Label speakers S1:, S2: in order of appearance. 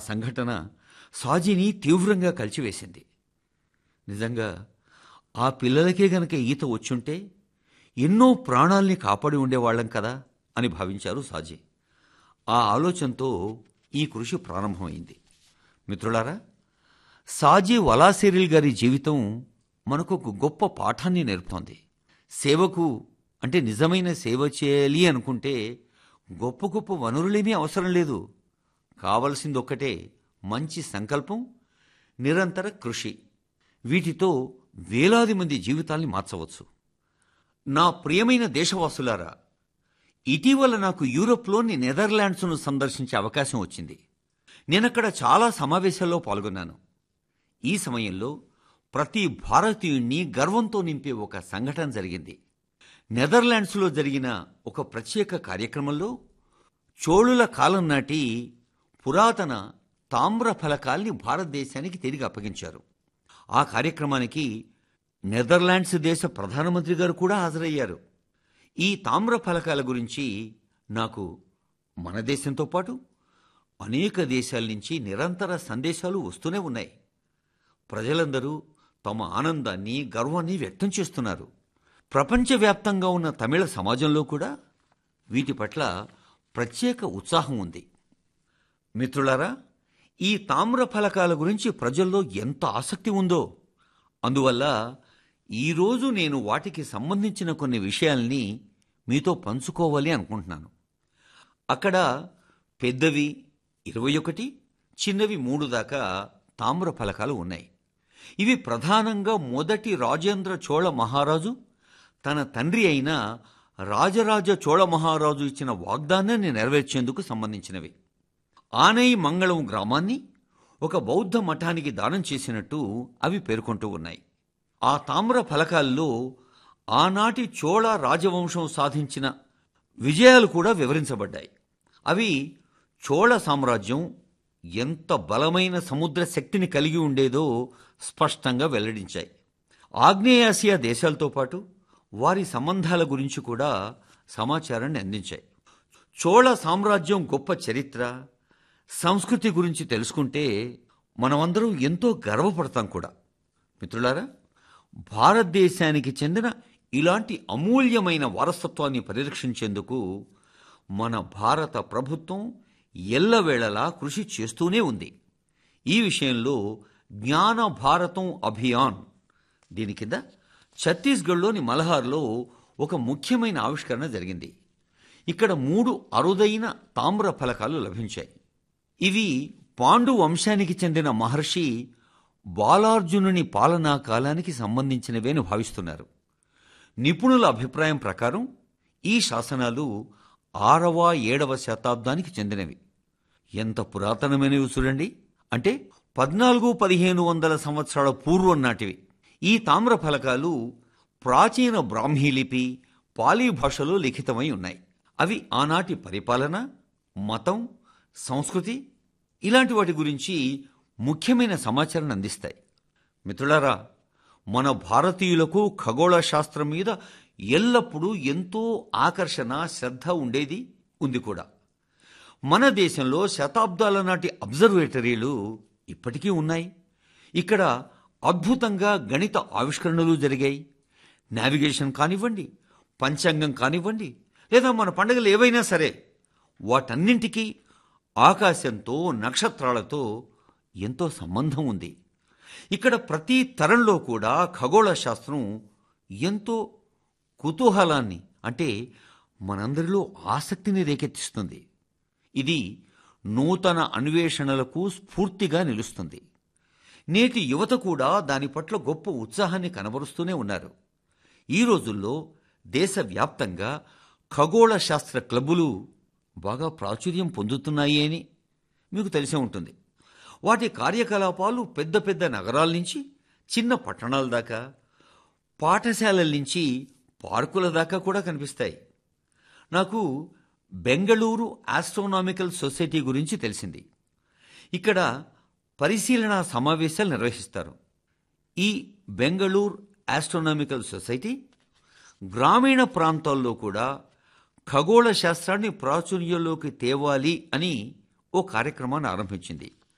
S1: సంఘటన సాజీని తీవ్రంగా కలిచివేసింది నిజంగా ఆ పిల్లలకే గనక ఈత వచ్చుంటే ఎన్నో ప్రాణాల్ని కాపాడి ఉండేవాళ్లం కదా అని భావించారు సాజీ ఆ ఆలోచనతో ఈ కృషి ప్రారంభమైంది మిత్రులారా సాజీ వలాసిరిల్ గారి జీవితం మనకు ఒక గొప్ప పాఠాన్ని నేర్పుతోంది సేవకు అంటే నిజమైన సేవ చేయాలి అనుకుంటే గొప్ప గొప్ప వనరులేమీ అవసరం లేదు కావలసింది ఒక్కటే మంచి సంకల్పం నిరంతర కృషి వీటితో వేలాది మంది జీవితాల్ని మార్చవచ్చు నా ప్రియమైన దేశవాసులారా ఇటీవల నాకు యూరోప్లోని నెదర్లాండ్స్ను సందర్శించే అవకాశం వచ్చింది నేనక్కడ చాలా సమావేశాల్లో పాల్గొన్నాను ఈ సమయంలో ప్రతి భారతీయుణ్ణి గర్వంతో నింపే ఒక సంఘటన జరిగింది నెదర్లాండ్స్లో జరిగిన ఒక ప్రత్యేక కార్యక్రమంలో చోళుల కాలం నాటి పురాతన తామ్ర ఫలకాల్ని భారతదేశానికి తిరిగి అప్పగించారు ఆ కార్యక్రమానికి నెదర్లాండ్స్ దేశ ప్రధానమంత్రి గారు కూడా హాజరయ్యారు ఈ తామ్ర ఫలకాల గురించి నాకు మన దేశంతో పాటు అనేక దేశాల నుంచి నిరంతర సందేశాలు వస్తూనే ఉన్నాయి ప్రజలందరూ తమ ఆనందాన్ని గర్వాన్ని వ్యక్తం చేస్తున్నారు ప్రపంచవ్యాప్తంగా ఉన్న తమిళ సమాజంలో కూడా వీటి పట్ల ప్రత్యేక ఉత్సాహం ఉంది మిత్రులారా ఈ తామ్ర ఫలకాల గురించి ప్రజల్లో ఎంత ఆసక్తి ఉందో అందువల్ల ఈరోజు నేను వాటికి సంబంధించిన కొన్ని విషయాల్ని మీతో పంచుకోవాలి అనుకుంటున్నాను అక్కడ పెద్దవి ఇరవై ఒకటి చిన్నవి మూడు దాకా తామ్ర ఫలకాలు ఉన్నాయి ఇవి ప్రధానంగా మొదటి రాజేంద్ర చోళ మహారాజు తన తండ్రి అయిన రాజరాజ చోళ మహారాజు ఇచ్చిన వాగ్దానాన్ని నెరవేర్చేందుకు సంబంధించినవి ఆనై మంగళం గ్రామాన్ని ఒక బౌద్ధ మఠానికి దానం చేసినట్టు అవి పేర్కొంటూ ఉన్నాయి ఆ తామ్ర ఫలకాల్లో ఆనాటి చోళ రాజవంశం సాధించిన విజయాలు కూడా వివరించబడ్డాయి అవి చోళ సామ్రాజ్యం ఎంత బలమైన సముద్ర శక్తిని కలిగి ఉండేదో స్పష్టంగా వెల్లడించాయి ఆగ్నేయాసియా దేశాలతో పాటు వారి సంబంధాల గురించి కూడా సమాచారాన్ని అందించాయి చోళ సామ్రాజ్యం గొప్ప చరిత్ర సంస్కృతి గురించి తెలుసుకుంటే మనమందరం ఎంతో గర్వపడతాం కూడా మిత్రులారా భారతదేశానికి చెందిన ఇలాంటి అమూల్యమైన వారసత్వాన్ని పరిరక్షించేందుకు మన భారత ప్రభుత్వం ఎల్లవేళలా కృషి చేస్తూనే ఉంది ఈ విషయంలో జ్ఞాన భారతం అభియాన్ దీని కింద ఛత్తీస్గఢ్లోని మల్హార్లో ఒక ముఖ్యమైన ఆవిష్కరణ జరిగింది ఇక్కడ మూడు అరుదైన తామ్ర ఫలకాలు లభించాయి ఇవి పాండు వంశానికి చెందిన మహర్షి బాలార్జునుని పాలనా కాలానికి సంబంధించినవే భావిస్తున్నారు నిపుణుల అభిప్రాయం ప్రకారం ఈ శాసనాలు ఆరవ ఏడవ శతాబ్దానికి చెందినవి ఎంత పురాతనమైనవి చూడండి అంటే పద్నాలుగు పదిహేను వందల సంవత్సరాల పూర్వం నాటివి ఈ తామ్ర ఫలకాలు ప్రాచీన బ్రాహ్మీ లిపి పాలీ భాషలో లిఖితమై ఉన్నాయి అవి ఆనాటి పరిపాలన మతం సంస్కృతి ఇలాంటి వాటి గురించి ముఖ్యమైన సమాచారాన్ని అందిస్తాయి మిత్రులారా మన భారతీయులకు ఖగోళ శాస్త్రం మీద ఎల్లప్పుడూ ఎంతో ఆకర్షణ శ్రద్ధ ఉండేది ఉంది కూడా మన దేశంలో శతాబ్దాల నాటి అబ్జర్వేటరీలు ఇప్పటికీ ఉన్నాయి ఇక్కడ అద్భుతంగా గణిత ఆవిష్కరణలు జరిగాయి నావిగేషన్ కానివ్వండి పంచాంగం కానివ్వండి లేదా మన పండుగలు ఏవైనా సరే వాటన్నింటికీ ఆకాశంతో నక్షత్రాలతో ఎంతో సంబంధం ఉంది ఇక్కడ ప్రతి తరంలో కూడా ఖగోళ శాస్త్రం ఎంతో కుతూహలాన్ని అంటే మనందరిలో ఆసక్తిని రేకెత్తిస్తుంది ఇది నూతన అన్వేషణలకు స్ఫూర్తిగా నిలుస్తుంది నేటి యువత కూడా దాని పట్ల గొప్ప ఉత్సాహాన్ని కనబరుస్తూనే ఉన్నారు ఈ రోజుల్లో దేశవ్యాప్తంగా ఖగోళ శాస్త్ర క్లబ్బులు బాగా ప్రాచుర్యం పొందుతున్నాయి అని మీకు తెలిసే ఉంటుంది వాటి కార్యకలాపాలు పెద్ద పెద్ద నగరాల నుంచి చిన్న పట్టణాల దాకా పాఠశాలల నుంచి పార్కుల దాకా కూడా కనిపిస్తాయి నాకు బెంగళూరు ఆస్ట్రోనామికల్ సొసైటీ గురించి తెలిసింది ఇక్కడ పరిశీలన సమావేశాలు నిర్వహిస్తారు ఈ బెంగళూరు ఆస్ట్రోనామికల్ సొసైటీ గ్రామీణ ప్రాంతాల్లో కూడా ఖగోళ శాస్త్రాన్ని ప్రాచుర్యంలోకి తేవాలి అని ఓ కార్యక్రమాన్ని ఆరంభించింది